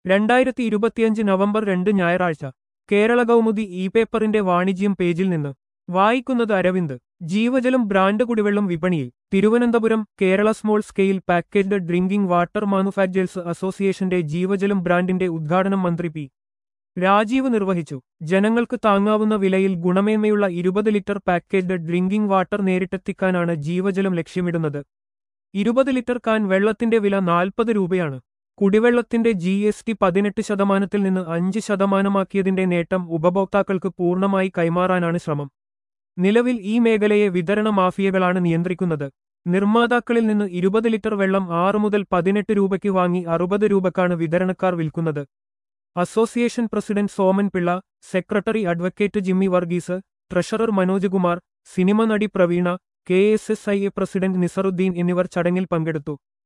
രണ്ടായിരത്തി ഇരുപത്തിയഞ്ച് നവംബർ രണ്ട് ഞായറാഴ്ച കേരള കൗമുദി ഇ പേപ്പറിന്റെ വാണിജ്യം പേജിൽ നിന്ന് വായിക്കുന്നത് അരവിന്ദ് ജീവജലം ബ്രാൻഡ് കുടിവെള്ളം വിപണിയിൽ Thiruvananthapuram Kerala small scale packaged drinking water manufacturers അസോസിയേഷന്റെ ജീവജലം ബ്രാൻഡിന്റെ ഉദ്ഘാടനം മന്ത്രി പി രാജീവ് നിർവഹിച്ചു ജനങ്ങൾക്ക് താങ്ങാവുന്ന വിലയിൽ ഗുണമേന്മയുള്ള ഇരുപത് ലിറ്റർ പാക്കേജ്ഡ് ഡ്രിങ്കിംഗ് വാട്ടർ നേരിട്ടെത്തിക്കാനാണ് ജീവജലം ലക്ഷ്യമിടുന്നത് ഇരുപത് ലിറ്റർ കാൻ വെള്ളത്തിന്റെ വില നാൽപ്പത് രൂപയാണ് കുടിവെള്ളത്തിന്റെ ജി എസ് ടി പതിനെട്ട് ശതമാനത്തിൽ നിന്ന് അഞ്ച് ശതമാനമാക്കിയതിന്റെ നേട്ടം ഉപഭോക്താക്കൾക്ക് പൂർണ്ണമായി കൈമാറാനാണ് ശ്രമം നിലവിൽ ഈ മേഖലയെ വിതരണ മാഫിയകളാണ് നിയന്ത്രിക്കുന്നത് നിർമ്മാതാക്കളിൽ നിന്ന് ഇരുപത് ലിറ്റർ വെള്ളം ആറ് മുതൽ പതിനെട്ട് രൂപയ്ക്ക് വാങ്ങി അറുപത് രൂപക്കാണ് വിതരണക്കാർ വിൽക്കുന്നത് association president Soman Pillai secretary advocate Jimmy Varghese treasurer Manoj Kumar cinema നടി Praveena K S S I A president Nisaruddin എന്നിവർ ചടങ്ങിൽ പങ്കെടുത്തു